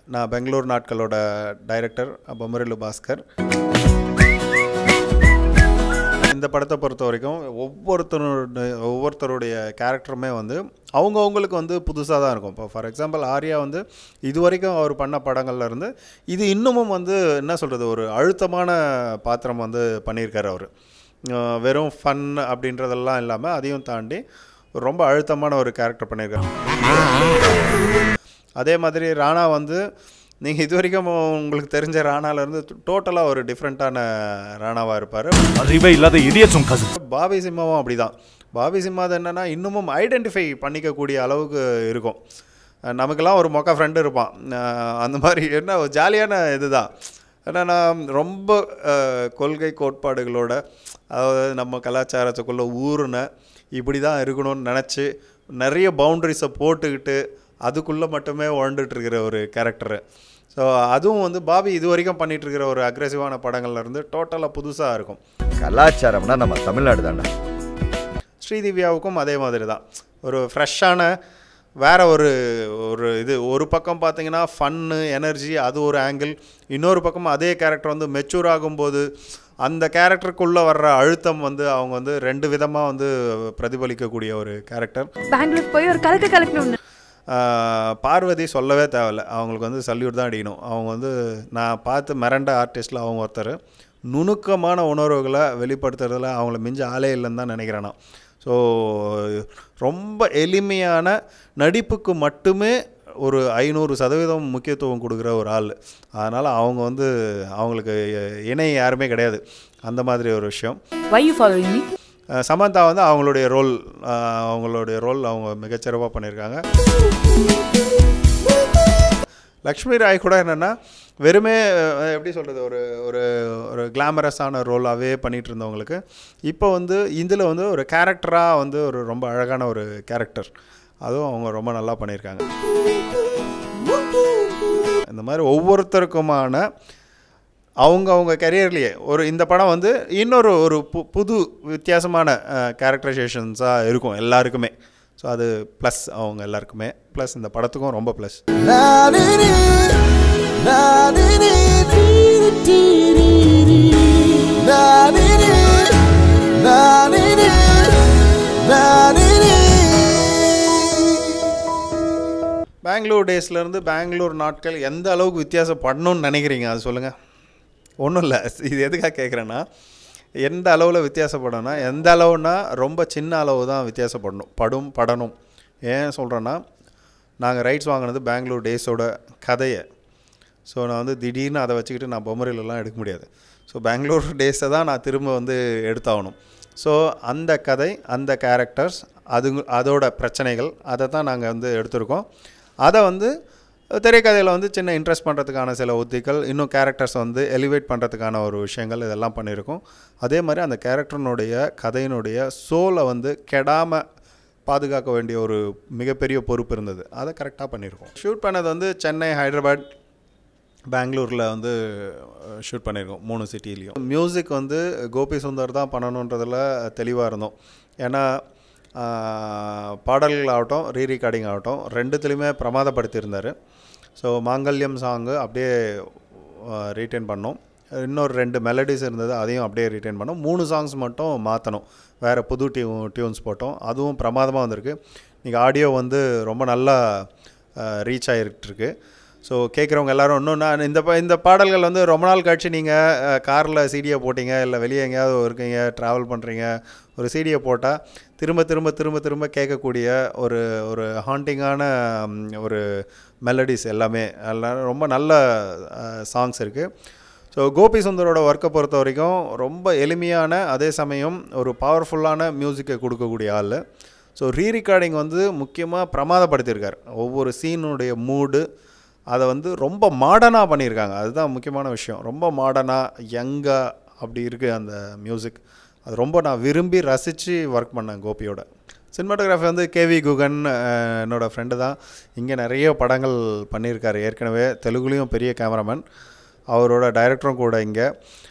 நான் பெங்களூர் நாட்களோட டைரக்டர் பொம்மரிலு பாஸ்கர் இந்த படத்தை பொறுத்த வரைக்கும் ஒவ்வொருத்தருடைய ஒவ்வொருத்தருடைய கேரக்டருமே வந்து அவங்கவுங்களுக்கு வந்து புதுசாக தான் இருக்கும் இப்போ ஃபார் எக்ஸாம்பிள் ஆர்யா வந்து இது வரைக்கும் அவர் பண்ண படங்கள்ல இருந்து இது இன்னமும் வந்து என்ன சொல்கிறது ஒரு அழுத்தமான பாத்திரம் வந்து பண்ணியிருக்காரு அவர் வெறும் ஃபன் அப்படின்றதெல்லாம் இல்லாமல் அதையும் தாண்டி ரொம்ப அழுத்தமான ஒரு கேரக்டர் பண்ணியிருக்காரு அதே மாதிரி ராணா வந்து நீங்கள் இது வரைக்கும் உங்களுக்கு தெரிஞ்ச ராணாலேருந்து டோட்டலாக ஒரு டிஃப்ரெண்ட்டான ராணாவாக இருப்பார் அறிவே இல்லாத இடியட்ஸ் உன் கசன் பாபி சிம்மாவும் அப்படிதான் பாபி சிம்மா அது என்னென்னா இன்னமும் ஐடென்டிஃபை பண்ணிக்கக்கூடிய அளவுக்கு இருக்கும் அஹ் நமக்கெல்லாம் ஒரு மொக்க ஃப்ரெண்டு இருப்பான் அஹ் அந்த மாதிரி என்ன ஒரு ஜாலியான இதுதான் என்னென்னா ரொம்ப அஹ், கொள்கை கோட்பாடுகளோட அதாவது நம்ம கலாச்சாரத்துக்குள்ளே ஊறுன இப்படி தான் இருக்கணும்னு நினச்சி நிறைய பவுண்டரிஸை போட்டுக்கிட்டு அதுக்குள்ளே மட்டுமே உழண்டுட்டு இருக்கிற ஒரு கேரக்டரு ஸோ அதுவும் வந்து பாபி இது வரைக்கும் பண்ணிட்டு இருக்கிற ஒரு அக்ரெசிவான படங்கள்ல இருந்து டோட்டலாக புதுசாக இருக்கும் கலாச்சாரம்னா நம்ம தமிழ்நாடு தானே ஸ்ரீதிவ்யாவுக்கும் அதே மாதிரி தான் ஒரு ஃப்ரெஷ்ஷான வேற ஒரு ஒரு இது ஒரு பக்கம் பார்த்தீங்கன்னா ஃபன்னு எனர்ஜி அது ஒரு ஆங்கிள் இன்னொரு பக்கம் அதே கேரக்டர் வந்து மெச்சூர் ஆகும்போது அந்த கேரக்டருக்குள்ளே வர்ற அழுத்தம் வந்து அவங்க வந்து ரெண்டு விதமாக வந்து பிரதிபலிக்கக்கூடிய ஒரு கேரக்டர் பெங்களூர் போய் ஒரு கலக்க கலக்கணும்னு பார்வதி சொல்லவே தேவையில்ல அவங்களுக்கு வந்து சல்யூட் தான் அடிக்கணும் அவங்க வந்து நான் பார்த்து மிரண்ட ஆர்டிஸ்டில் அவங்க ஒருத்தர் நுணுக்கமான உணர்வுகளை வெளிப்படுத்துறதுல அவங்கள மிஞ்ச ஆளே இல்லைன்னு தான் நினைக்கிறேன் நான் ஸோ ரொம்ப எளிமையான நடிப்புக்கு மட்டுமே ஒரு ஐநூறு சதவீதம் முக்கியத்துவம் கொடுக்குற ஒரு ஆள் அதனால் அவங்க வந்து அவங்களுக்கு இணை யாருமே கிடையாது அந்த மாதிரி ஒரு விஷயம் Why you following me? அஹ் சமந்தா வந்து அவங்களுடைய ரோல் அவங்களுடைய ரோல் அவங்க மிகச்சிறப்பாக பண்ணியிருக்காங்க லக்ஷ்மி ராய் கூட என்னென்னா வெறுமே அஹ், எப்படி சொல்கிறது ஒரு ஒரு ஒரு கிளாமரஸான ரோலாகவே பண்ணிகிட்டு இருந்தவங்களுக்கு இப்போ வந்து இதில் வந்து ஒரு கேரக்டராக வந்து ஒரு ரொம்ப அழகான ஒரு கேரக்டர் அதுவும் அவங்க ரொம்ப நல்லா பண்ணியிருக்காங்க இந்த மாதிரி ஒவ்வொருத்தருக்குமான அவங்க அவங்க கரியர்லேயே ஒரு இந்த படம் வந்து இன்னொரு ஒரு பு புது வித்தியாசமான கேரக்டரைசேஷன்ஸாக இருக்கும் எல்லாருக்குமே ஸோ அது ப்ளஸ் அவங்க எல்லாருக்குமே ப்ளஸ் இந்த படத்துக்கும் ரொம்ப ப்ளஸ் பெங்களூர் டேஸ்லேருந்து பெங்களூர் நாட்கள் எந்த அளவுக்கு வித்தியாசப்படணும்னு நினைக்கிறீங்க அது சொல்லுங்கள் ஒன்றும் இல்லை இது எதுக்காக கேட்குறேன்னா எந்த அளவில் வித்தியாசப்படணும்னா எந்த அளவுனா ரொம்ப சின்ன அளவு தான் வித்தியாசப்படணும் படும் படணும் ஏன் சொல்கிறேன்னா நாங்கள் ரைட்ஸ் வாங்கினது பெங்களூர் டேஸோட கதையை ஸோ நான் வந்து திடீர்னு அதை வச்சுக்கிட்டு நான் பொம்மரிலெலாம் எடுக்க முடியாது ஸோ பெங்களூர் டேஸை தான் நான் திரும்ப வந்து எடுத்தாகணும் ஸோ அந்த கதை அந்த கேரக்டர்ஸ் அது அதோட பிரச்சனைகள் அதை தான் நாங்கள் வந்து எடுத்திருக்கோம் அதை வந்து திரைக்கதையில் வந்து சின்ன இன்ட்ரெஸ்ட் பண்ணுறதுக்கான சில உத்திகள் இன்னும் கேரக்டர்ஸ் வந்து எலிவேட் பண்ணுறதுக்கான ஒரு விஷயங்கள் இதெல்லாம் பண்ணியிருக்கோம் அதே மாதிரி அந்த கேரக்டர்னுடைய கதையினுடைய சோலை வந்து கெடாமல் பாதுகாக்க வேண்டிய ஒரு மிகப்பெரிய பொறுப்பு இருந்தது அதை கரெக்டாக பண்ணியிருக்கோம் ஷூட் பண்ணது வந்து சென்னை ஹைதராபாத் பெங்களூரில் வந்து ஷூட் பண்ணியிருக்கோம் மூணு சிட்டிலையும் மியூசிக் வந்து கோபி சுந்தர் தான் பண்ணணுன்றதில் தெளிவாக இருந்தோம் ஏன்னா ஆஹ், பாடல்கள் ஆகட்டும் ரீ ரெக்கார்டிங் ஆகட்டும் ரெண்டுத்துலேயுமே பிரமாதப்படுத்தியிருந்தார் ஸோ மாங்கல்யம் சாங்கு அப்படியே ரீட்டைன் பண்ணோம் இன்னொரு ரெண்டு மெலடிஸ் இருந்தது அதையும் அப்படியே ரீட்டைன் பண்ணோம் மூணு சாங்ஸ் மட்டும் மாற்றணும் வேறு புது டியூ டியூன்ஸ் போட்டோம் அதுவும் பிரமாதமாக வந்திருக்கு நீங்கள் ஆடியோ வந்து ரொம்ப நல்லா ரீச் ஆகிட்டுருக்கு ஸோ கேட்குறவங்க எல்லாரும் இன்னும் நான் இந்த ப- இந்த பாடல்கள் வந்து ரொம்ப நாள் கழிச்சு நீங்கள் காரில் சீடியை போட்டீங்க இல்லை வெளியே எங்கேயாவது இருக்கீங்க ட்ராவல் பண்ணுறீங்க ஒரு சீடியை போட்டால் திரும்ப திரும்ப திரும்ப திரும்ப கேட்கக்கூடிய ஒரு ஒரு ஹாண்டிங்கான ஒரு மெலடிஸ் எல்லாமே எல்லாம் ரொம்ப நல்ல சாங்ஸ் இருக்குது ஸோ கோபி சுந்தரோட ஒர்க்கை பொறுத்த வரைக்கும் ரொம்ப எளிமையான அதே சமயம் ஒரு பவர்ஃபுல்லான மியூசிக்கை கொடுக்கக்கூடிய ஆள் ஸோ ரீ ரெக்கார்டிங் வந்து முக்கியமாக பிரமாதப்படுத்தியிருக்கார் ஒவ்வொரு சீனுடைய மூடு அதை வந்து ரொம்ப மாடர்னாக பண்ணியிருக்காங்க அதுதான் முக்கியமான விஷயம் ரொம்ப மாடர்னாக யங்காக அப்படி இருக்குது அந்த மியூசிக் அது ரொம்ப நான் விரும்பி ரசித்து ஒர்க் பண்ணேன் கோபியோட சினிமாட்டோகிராஃபி வந்து கேவி குகன் அஹ், என்னோட ஃப்ரெண்டு தான் இங்கே நிறைய படங்கள் பண்ணியிருக்காரு ஏற்கனவே தெலுங்குலேயும் பெரிய கேமராமேன் அவரோட டைரக்டரும் கூட இங்கே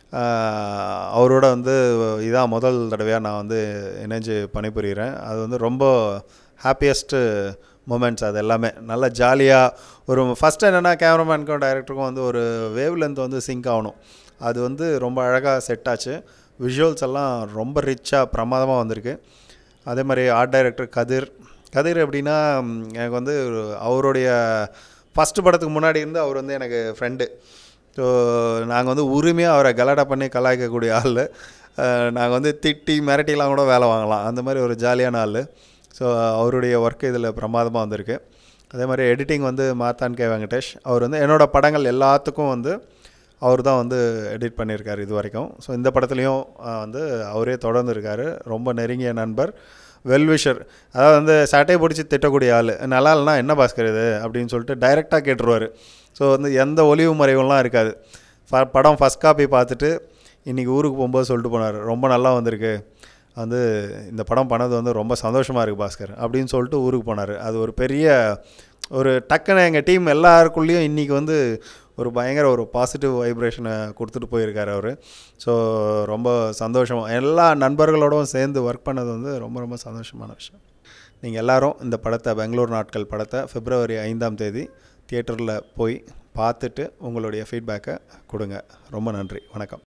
அவரோட வந்து இதான் முதல் தடவையாக நான் வந்து இணைஞ்சு பணிபுரிகிறேன் அது வந்து ரொம்ப ஹாப்பியஸ்ட்டு மூமெண்ட்ஸ் அது எல்லாமே நல்ல ஜாலியாக ஒரு ஃபஸ்ட் என்னென்னா கேமராமேனுக்கும் டைரக்டருக்கும் வந்து ஒரு வேவ் லென்த் வந்து சிங்க் ஆகணும் அது வந்து ரொம்ப அழகாக செட் ஆச்சு விஷுவல்ஸ் எல்லாம் ரொம்ப ரிச்சாக பிரமாதமாக வந்திருக்கு அதே மாதிரி ஆர்ட் டைரக்டர் கதிர் கதிர் எப்படின்னா ம், எனக்கு வந்து ஒரு- அவருடைய ஃபஸ்ட்டு படத்துக்கு முன்னாடி இருந்து அவர் வந்து எனக்கு ஃப்ரெண்டு ஸோ நாங்கள் வந்து உரிமையாக அவரை கலாட்டா பண்ணி கலாய்க்கக்கூடிய ஆள் நாங்கள் வந்து திட்டி மிரட்டிலாம் கூட வேலை வாங்கலாம் அந்த மாதிரி ஒரு ஜாலியான ஆள் ஸோ அவருடைய ஒர்க் இதில் பிரமாதமாக வந்திருக்கு அதே மாதிரி எடிட்டிங் வந்து மாத்தான் கே வெங்கடேஷ் அவர் வந்து என்னோட படங்கள் எல்லாத்துக்கும் வந்து அவர் தான் வந்து எடிட் பண்ணியிருக்காரு இது வரைக்கும் ஸோ இந்த படத்துலையும் ஆஹ், வந்து அவரே தொடர்ந்து இருக்காரு ரொம்ப நெருங்கிய நண்பர் வெல்விஷர் அதாவது வந்து சட்டையை பிடிச்சி திட்டக்கூடிய ஆள் நல்லா இல்லைனா என்ன பாஸ்கர் இது அப்படின்னு சொல்லிட்டு டைரெக்டாக கேட்டுருவார் ஸோ வந்து எந்த ஒளிவு மறைவுலாம் இருக்காது ஃப- படம் ஃபஸ்ட் காப்பி பார்த்துட்டு இன்றைக்கி ஊருக்கு போகும்போது சொல்லிட்டு போனார் ரொம்ப நல்லா வந்திருக்கு வந்து இந்த படம் பண்ணது வந்து ரொம்ப சந்தோஷமாக இருக்குது பாஸ்கர் அப்படின்னு சொல்லிட்டு ஊருக்கு போனார் அது ஒரு பெரிய ஒரு டக்குன்னு எங்கள் டீம் எல்லாருக்குள்ளேயும் இன்றைக்கி வந்து ஒரு பயங்கர ஒரு பாசிட்டிவ் வைப்ரேஷனை கொடுத்துட்டு போயிருக்காரு அவர் ஸோ ரொம்ப சந்தோஷம் எல்லா நண்பர்களோடவும் சேர்ந்து ஒர்க் பண்ணது வந்து ரொம்ப ரொம்ப சந்தோஷமான விஷயம் நீங்கள் எல்லாரும் இந்த படத்தை பெங்களூர் நாட்கள் படத்தை பிப்ரவரி ஐந்தாம் தேதி தியேட்டரில் போய் பார்த்துட்டு உங்களுடைய ஃபீட்பேக்கை கொடுங்க ரொம்ப நன்றி வணக்கம்